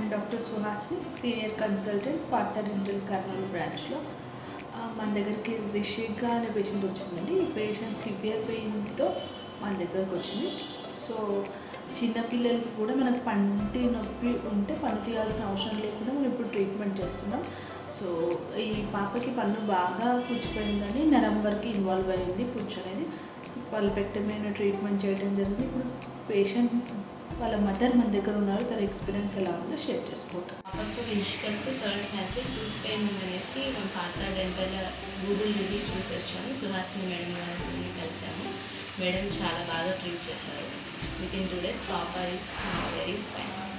doctor Suhasini senior consultant partner ఇంటల్ కర్నూలు బ్రాంచ్లో ఆ, మన దగ్గరికి రిషిక అనే పేషెంట్ వచ్చిందండి ఈ పేషెంట్ సివియర్ పెయిన్తో మన దగ్గరకు వచ్చింది సో చిన్నపిల్లలకి కూడా మనకు పంటి నొప్పి ఉంటే పన్ను తీయాల్సిన అవసరం లేకుండా మనం ఇప్పుడు ట్రీట్మెంట్ చేస్తున్నాం సో ఈ పాపకి పన్ను బాగా పుచ్చిపోయిందని నరం వరకు ఇన్వాల్వ్ అయింది పుచ్చు అనేది సో పల్పెక్టమీ అనే ట్రీట్మెంట్ చేయడం జరిగింది ఇప్పుడు పేషెంట్ వాళ్ళ మదర్ మన దగ్గర ఉన్నారు తన ఎక్స్పీరియన్స్ ఎలా ఉందో షేర్ చేసుకుంటాం పాపకు వినిష్కల్కు థర్డ్ క్లాస్ టూత్ పెయిన్ ఉందనేసి మేము పార్ట్నర్ డెంటల్ గూగుల్ రివ్యూస్ చూసి వచ్చాము సుహాసిని మేడం గారిని కలిసాము మేడం చాలా బాగా ట్రీట్ చేశారు విత్ ఇన్ టూ డేస్ పాప ఇస్ వెరీ ఫైన్